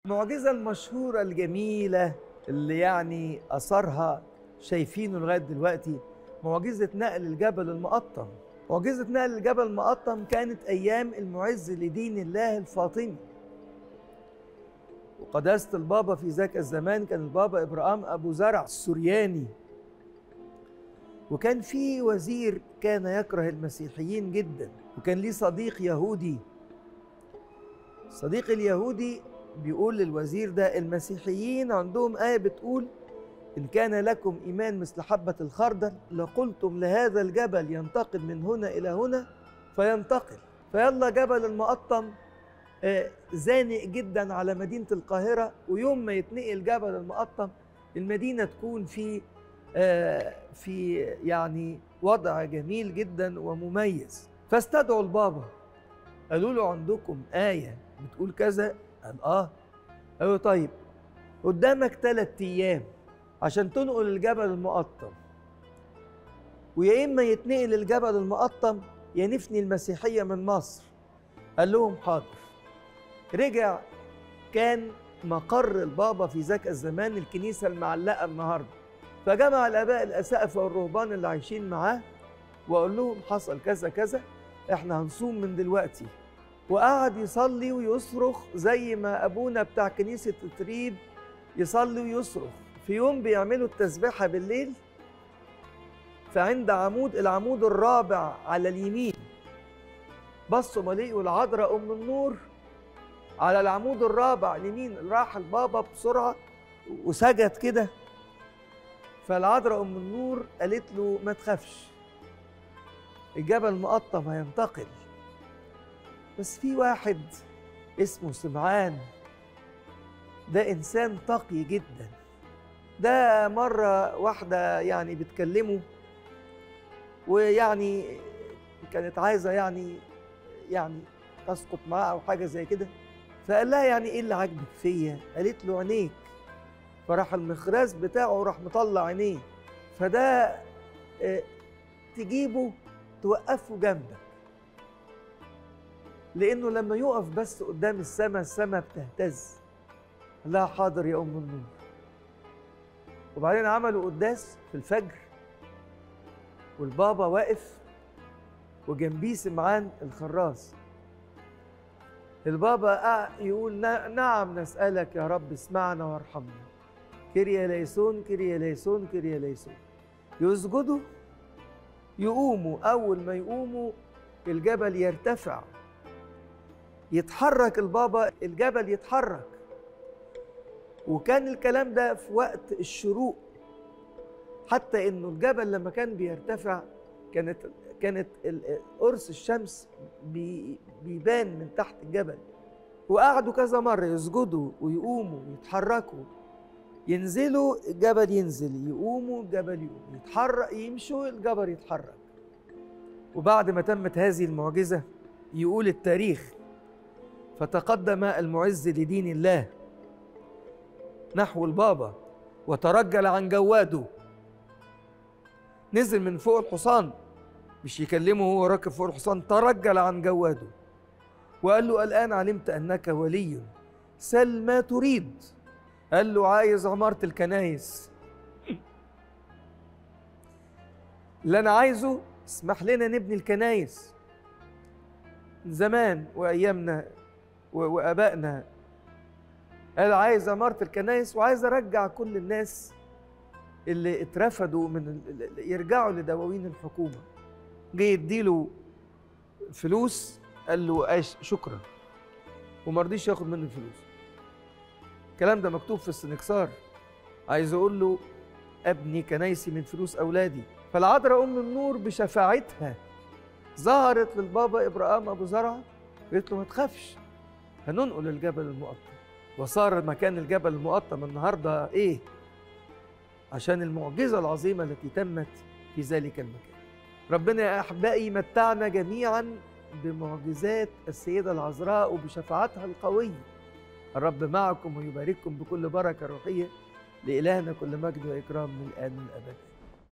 المعجزة المشهورة الجميلة اللي يعني أثرها شايفينه لغاية دلوقتي معجزة نقل الجبل المقطم معجزة نقل الجبل المقطم كانت أيام المعز لدين الله الفاطمي وقداسة البابا في ذاك الزمان كان البابا إبراهام أبو زرع السورياني وكان في وزير كان يكره المسيحيين جدا وكان ليه صديق يهودي الصديق اليهودي بيقول للوزير ده المسيحيين عندهم آية بتقول إن كان لكم إيمان مثل حبة الخردل لقلتم لهذا الجبل ينتقل من هنا إلى هنا فينتقل فيلا جبل المقطم آه، زانق جدا على مدينة القاهرة ويوم ما يتنقل جبل المقطم المدينة تكون في آه، في يعني وضع جميل جدا ومميز فاستدعوا البابا قالوا له عندكم آية بتقول كذا قال آه قالوا طيب قدامك ثلاث أيام عشان تنقل الجبل المقطم ويا إما يتنقل الجبل المقطم يا نفني المسيحية من مصر قال لهم حاضر رجع كان مقر البابا في ذاك الزمان الكنيسة المعلقة النهاردة فجمع الآباء الأسقفة والرهبان اللي عايشين معاه وقال لهم حصل كذا كذا احنا هنصوم من دلوقتي وقعد يصلي ويصرخ زي ما ابونا بتاع كنيسه تريب يصلي ويصرخ في يوم بيعملوا التسبيحه بالليل فعند عمود العمود الرابع على اليمين بصوا ما لقوا العذراء ام النور على العمود الرابع اليمين راح البابا بسرعه وسجد كده فالعذراء ام النور قالت له ما تخافش الجبل مقطم هينتقل بس في واحد اسمه سمعان ده انسان تقي جدا ده مره واحده يعني بتكلمه ويعني كانت عايزه يعني يعني تسقط معاه او حاجه زي كده فقال لها يعني ايه اللي عاجبك فيا قالت له عينيك فراح المخراز بتاعه راح مطلع عينيه فده آه، تجيبه توقفه جنبك لانه لما يقف بس قدام السماء السماء بتهتز قال لها حاضر يا ام النور وبعدين عملوا قداس في الفجر والبابا واقف وجنبيه سمعان الخراس البابا قا- يقول "نا- نعم نسألك يا رب اسمعنا وارحمنا كريا ليسون كريا ليسون كريا ليسون يسجدوا يقوموا أول ما يقوموا الجبل يرتفع يتحرك البابا الجبل يتحرك وكان الكلام ده في وقت الشروق حتى انه الجبل لما كان بيرتفع كانت كانت ال- قرص الشمس بي- بيبان من تحت الجبل وقعدوا كذا مرة يسجدوا ويقوموا ويتحركوا ينزلوا الجبل ينزل يقوموا الجبل يقوم يتحرك يمشوا الجبل يتحرك وبعد ما تمت هذه المعجزة يقول التاريخ فتقدم المعز لدين الله نحو البابا وترجل عن جواده نزل من فوق الحصان مش يكلمه وهو راكب فوق الحصان ترجل عن جواده وقال له الآن علمت أنك ولي سل ما تريد قال له عايز عمارة الكنايس اللي أنا عايزه اسمح لنا نبني الكنايس من زمان وأيامنا و- وآبائنا قال عايز عمارة الكنايس وعايز أرجع كل الناس اللي اترفدوا من ال- ال- يرجعوا لدواوين الحكومة جه يديله فلوس قال له أش شكرا وما رضيش ياخد منه الفلوس الكلام ده مكتوب في السنكسار عايز اقول له ابني كنايسي من فلوس اولادي فالعذراء ام النور بشفاعتها ظهرت للبابا ابراهيم ابو زرعه قالت له ما تخافش هننقل الجبل المقطم وصار مكان الجبل المقطم النهارده ايه عشان المعجزه العظيمه التي تمت في ذلك المكان ربنا يا احبائي يمتعنا جميعا بمعجزات السيده العذراء وبشفاعتها القويه الرب معكم ويبارككم بكل بركه روحيه لإلهنا كل مجد وإكرام من الآن والأبد